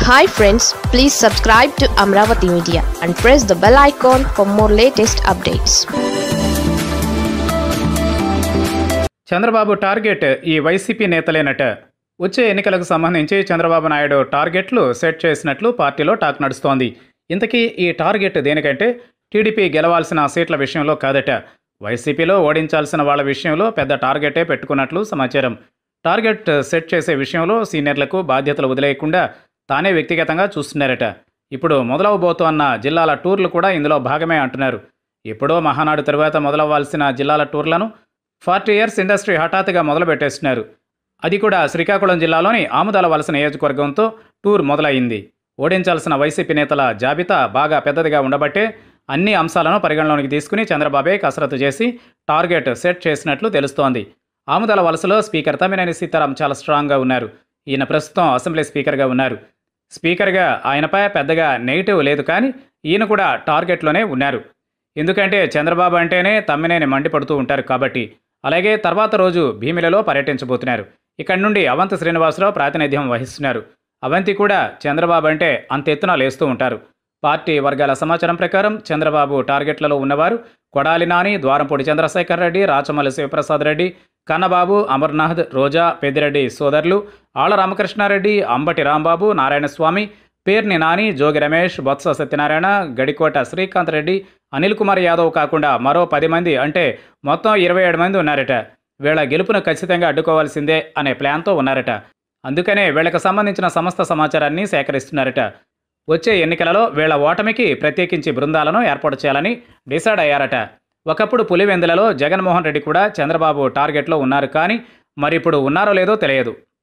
hi friends please subscribe to Amaravati media and press the bell icon for more latest updates Chandrababu target ఈ YCP నేతలేనట వచ్చే ఎన్నికలకు సంబంధించి చంద్రబాబు నాయుడు టార్గెట్లు సెట్ చేసినట్లు పార్టీలో టాక్ నడుస్తోంది ఇంతకీ ఈ టార్గెట్ దేనికంటే టీడీపీ గెలవాల్సిన సీట్ల విషయంలో కాదట వైసీపీలో ఓడించాల్సిన వాళ్ళ విషయంలో పెద్ద టార్గెటే పెట్టుకున్నట్లు సమాచారం టార్గెట్ సెట్ చేసే విషయంలో సీనియర్లకు బాధ్యతలు వదిలేయకుండా తానే వ్యక్తిగతంగా చూస్తున్నారట ఇప్పుడు మొదలవబోతోన్న జిల్లాల టూర్లు కూడా ఇందులో భాగమే అంటున్నారు ఎప్పుడో మహానాడు తరువాత మొదలవ్వాల్సిన జిల్లాల టూర్లను ఫార్టీ ఇయర్స్ ఇండస్ట్రీ హఠాత్తుగా మొదలుపెట్టేస్తున్నారు అది కూడా శ్రీకాకుళం జిల్లాలోని ఆముదాల వలస నియోజకవర్గంతో టూర్ మొదలైంది ఓడించాల్సిన వైసీపీ నేతల జాబితా బాగా పెద్దదిగా ఉండబట్టే అన్ని అంశాలను పరిగణలోనికి తీసుకుని చంద్రబాబే కసరత్తు చేసి టార్గెట్ సెట్ చేసినట్లు తెలుస్తోంది ఆముదాల వలసలో స్పీకర్ తమ్మినేని సీతారాం చాలా స్ట్రాంగ్గా ఉన్నారు ఈయన ప్రస్తుతం అసెంబ్లీ స్పీకర్గా ఉన్నారు స్పీకర్గా ఆయనపై పెద్దగా నెగిటివ్ లేదు కానీ ఈయన కూడా టార్గెట్లోనే ఉన్నారు ఎందుకంటే చంద్రబాబు అంటేనే తమ్మినేని మండిపడుతూ ఉంటారు కాబట్టి అలాగే తర్వాత రోజు భీమిలలో పర్యటించబోతున్నారు ఇక్కడి నుండి అవంతి శ్రీనివాసరావు ప్రాతినిధ్యం వహిస్తున్నారు అవంతి కూడా చంద్రబాబు అంటే అంత ఎత్తున లేస్తూ ఉంటారు పార్టీ వర్గాల సమాచారం ప్రకారం చంద్రబాబు టార్గెట్లలో ఉన్నవారు కొడాలి నాని ద్వారంపూడి చంద్రశేఖర్ రెడ్డి రాచమల్లి శివప్రసాద్ రెడ్డి కన్నబాబు అమర్నాథ్ రోజా పెద్దిరెడ్డి సోదరులు ఆళ్ల రామకృష్ణారెడ్డి అంబటి రాంబాబు నారాయణస్వామి పేర్ని నాని జోగి రమేష్ బొత్స సత్యనారాయణ గడికోట శ్రీకాంత్ రెడ్డి అనిల్ కుమార్ యాదవ్ కాకుండా మరో పది మంది అంటే మొత్తం ఇరవై ఏడు మంది ఉన్నారట వీళ్ళ గెలుపును ఖచ్చితంగా అడ్డుకోవాల్సిందే అనే ప్లాన్తో ఉన్నారట అందుకనే వీళ్ళకి సంబంధించిన సమస్త సమాచారాన్ని సేకరిస్తున్నారట వచ్చే ఎన్నికలలో వీళ్ళ ఓటమికి ప్రత్యేకించి బృందాలను ఏర్పాటు చేయాలని డిసైడ్ అయ్యారట ఒకప్పుడు పులివెందులలో జగన్మోహన్ రెడ్డి కూడా చంద్రబాబు టార్గెట్లో ఉన్నారు కానీ మరి ఇప్పుడు ఉన్నారో లేదో తెలియదు